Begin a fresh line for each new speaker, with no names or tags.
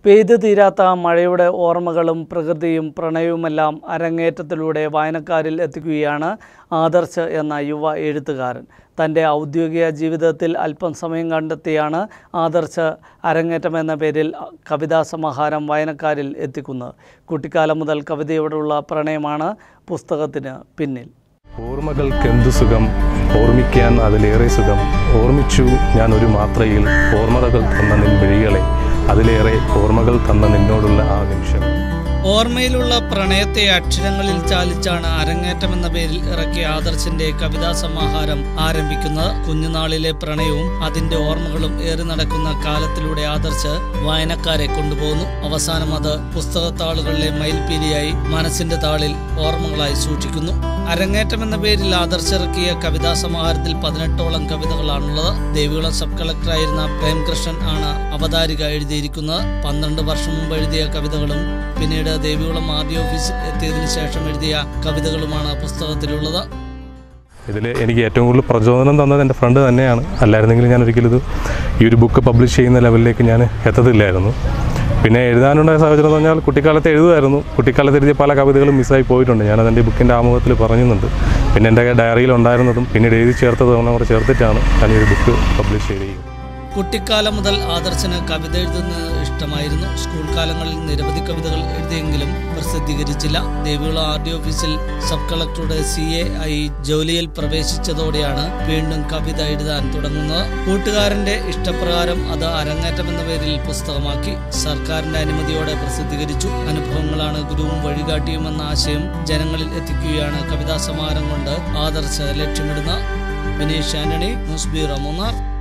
പെയ്തു തീരാത്ത മഴയുടെ ഓർമ്മകളും പ്രകൃതിയും പ്രണയവുമെല്ലാം അരങ്ങേറ്റത്തിലൂടെ വായനക്കാരിൽ എത്തിക്കുകയാണ് ആദർശ് എന്ന യുവ എഴുത്തുകാരൻ തൻ്റെ ഔദ്യോഗിക ജീവിതത്തിൽ അല്പം സമയം കണ്ടെത്തിയാണ് ആദർശ് അരങ്ങേറ്റം എന്ന പേരിൽ കവിതാ സമാഹാരം വായനക്കാരിൽ എത്തിക്കുന്നത് കുട്ടിക്കാലം മുതൽ കവിതയോടുള്ള പ്രണയമാണ് പുസ്തകത്തിന് പിന്നിൽ
ഓർമ്മകൾക്കെന്തു സുഖം ഓർമ്മിക്കാൻ അതിലേറെ സുഖം ഓർമ്മിച്ചു ഞാൻ ഒരു മാത്രയിൽ ഓർമ്മകൾ തന്ന നിൻ വിഴികളെ അതിലേറെ ഓർമ്മകൾ തന്ന നിന്നോടുള്ള ആ നിമിഷം
ഓർമ്മയിലുള്ള പ്രണയത്തെ അക്ഷരങ്ങളിൽ ചാലിച്ചാണ് അരങ്ങേറ്റം എന്ന പേരിൽ ഇറക്കിയ ആദർശിന്റെ കവിതാ സമാഹാരം ആരംഭിക്കുന്നത് കുഞ്ഞുനാളിലെ പ്രണയവും അതിന്റെ ഓർമ്മകളും ഏറി നടക്കുന്ന കാലത്തിലൂടെ ആദർശ് വായനക്കാരെ കൊണ്ടുപോകുന്നു അവസാനം അത് പുസ്തകത്താളുകളിലെ മയിൽപീലിയായി മനസ്സിന്റെ താളിൽ ഓർമ്മകളായി സൂക്ഷിക്കുന്നു അരങ്ങേറ്റം എന്ന പേരിൽ ആദർശ് ഇറക്കിയ കവിതാ സമാഹാരത്തിൽ പതിനെട്ടോളം കവിതകളാണുള്ളത് ദേവികുളം സബ് കളക്ടറായിരുന്ന പ്രേംകൃഷ്ണൻ ആണ് അവതാരിക എഴുതിയിരിക്കുന്നത് പന്ത്രണ്ട് വർഷം മുമ്പ് എഴുതിയ കവിതകളും പിന്നീട് ദേവികുളം ആർ ഡി ഓഫീസിൽ എത്തിയതിനു ശേഷം എഴുതിയ കവിതകളുമാണ് പുസ്തകത്തിലുള്ളത്
ഇതിൽ എനിക്ക് ഏറ്റവും കൂടുതൽ പ്രചോദനം തന്നത് എൻ്റെ ഫ്രണ്ട് തന്നെയാണ് അല്ലായിരുന്നെങ്കിൽ ഞാൻ ഒരിക്കലും ഇത് ഈ ഒരു ബുക്ക് പബ്ലിഷ് ചെയ്യുന്ന ലെവലിലേക്ക് ഞാൻ എത്തത്തില്ലായിരുന്നു പിന്നെ എഴുതാനുണ്ടായ സാഹചര്യം എന്ന് പറഞ്ഞാൽ കുട്ടിക്കാലത്ത് എഴുതുമായിരുന്നു കുട്ടിക്കാലത്ത് എഴുതിയ പല കവിതകളും മിസ്സായി പോയിട്ടുണ്ട് ഞാനത് എൻ്റെ ബുക്കിൻ്റെ ആമുഖത്തിൽ പറയുന്നുണ്ട് പിന്നെ എൻ്റെ ഡയറിയിൽ ഉണ്ടായിരുന്നതും പിന്നീട് എഴുതി ചേർത്തതും അങ്ങനെ കൂടെ ചേർത്തിട്ടാണ് ഞാൻ ഈ ഒരു ബുക്ക് പബ്ലിഷ് ചെയ്തിരിക്കുന്നത്
കുട്ടിക്കാലം മുതൽ ആദർശന് കവിത എഴുതുന്നത് ഇഷ്ടമായിരുന്നു സ്കൂൾ കാലങ്ങളിൽ നിരവധി കവിതകൾ എഴുതിയെങ്കിലും പ്രസിദ്ധീകരിച്ചില്ല ദേവികുളം ആർ ഡി ഓഫീസിൽ സബ് കളക്ടറുടെ സി എ ആയി ജോലിയിൽ പ്രവേശിച്ചതോടെയാണ് വീണ്ടും കവിത എഴുതാൻ തുടങ്ങുന്നത് കൂട്ടുകാരന്റെ ഇഷ്ടപ്രകാരം അത് അരങ്ങേറ്റം എന്ന പേരിൽ പുസ്തകമാക്കി സർക്കാരിന്റെ അനുമതിയോടെ പ്രസിദ്ധീകരിച്ചു അനുഭവങ്ങളാണ് ഗുരുവും വഴികാട്ടിയുമെന്ന ആശയം ജനങ്ങളിൽ എത്തിക്കുകയാണ് കവിതാ സമാഹാരം കൊണ്ട് ആദർശ ലക്ഷ്യമിടുന്നത് വിനീഷ് ആന്റണി ന്യൂസ് ബ്യൂറോ മൂന്നാർ